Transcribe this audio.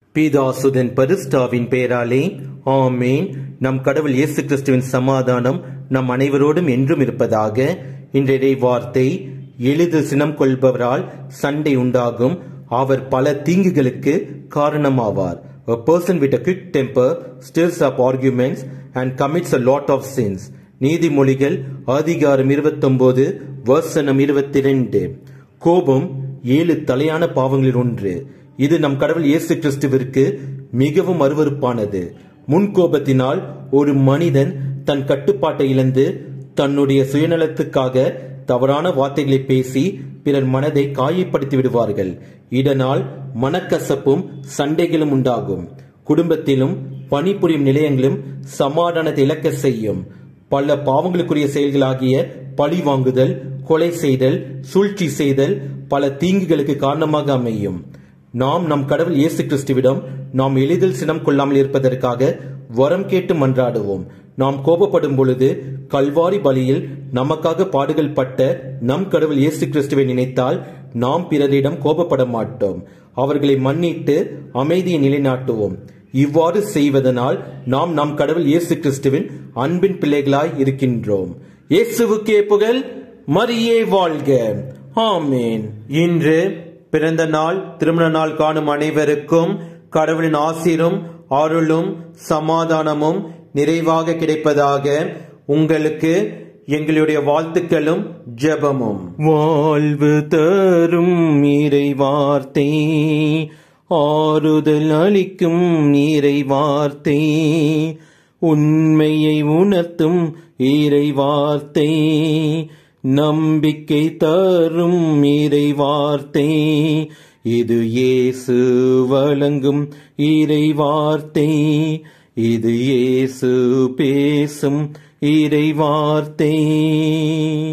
பீதாசுதன் பரிஸ்டாவின் பெயராலே ஆமேன் நம் கடவுள் இயேசு கிறிஸ்துவின் சமாதானம் நம் அனைவரோடும் என்றும் இருப்பதாக இன்றைய வார்த்தை எளிதில் சினம் கொள்பவரால் சண்டை உண்டாகும் அவர் பல தீங்குகளுக்கு காரணமாவார் A person with a quick temper stirs up arguments and commits a lot of sins. நீதிமொழிகள் அதிகாரம் இருபத்தொன்பது வசனம் இருபத்தி ரெண்டு கோபம் ஏழு தலையான பாவங்களில் ஒன்று இது நம் கடவுள் இயேசு கிறிஸ்துவிற்கு மிகவும் அருவருப்பானது முன்கோபத்தினால் ஒரு மனிதன் தன் கட்டுப்பாட்டை இழந்து தன்னுடைய சுயநலத்துக்காக தவறான வார்த்தைகளை பேசி பிறர் மனதை காயப்படுத்தி விடுவார்கள் இதனால் மனக்கசப்பும் சண்டைகளும் உண்டாகும் குடும்பத்திலும் பணிபுரியும் நிலையங்களும் சமாதானத்தை இழக்க செய்யும் பல பாவங்களுக்குரிய செயல்களாகிய பழி வாங்குதல் கொலை செய்தல் சூழ்ச்சி செய்தல் பல தீங்குகளுக்கு காரணமாக அமையும் நாம் நம் கடவுள் இயேசு கிறிஸ்துவிடம் நாம் எளிதில் சினம் கொள்ளாமல் இருப்பதற்காக வரம் கேட்டு மன்றாடுவோம் நாம் கோபப்படும் பொழுது கல்வாரி பலியில் நமக்காக பாடுகள் பட்ட நம் கடவுள் இயேசு கிறிஸ்துவை நினைத்தால் நாம் பிறரிடம் கோபப்பட மாட்டோம் அவர்களை மன்னிட்டு அமைதியை நிலைநாட்டுவோம் இவ்வாறு செய்வதனால் நாம் நம் கடவுள் இயேசு கிறிஸ்துவின் அன்பின் பிள்ளைகளாய் இருக்கின்றோம் இயேசுவுக்கே புகழ் மரியே வாழ்க ஆமேன் இன்று பிறந்த நாள் திருமண நாள் காணும் அனைவருக்கும் கடவுளின் ஆசீரும் அருளும் சமாதானமும் நிறைவாக கிடைப்பதாக உங்களுக்கு எங்களுடைய வாழ்த்துக்களும் ஜெபமும் வாழ்வு தரும் இறை வார்த்தை ஆறுதல் அளிக்கும் இறை வார்த்தை உண்மையை உணர்த்தும் இறை வார்த்தை நம்பிக்கை தரும் இறை வார்த்தை இது இயேசு வழங்கும் இறை வார்த்தை இது இயேசு பேசும் இறை வார்த்தை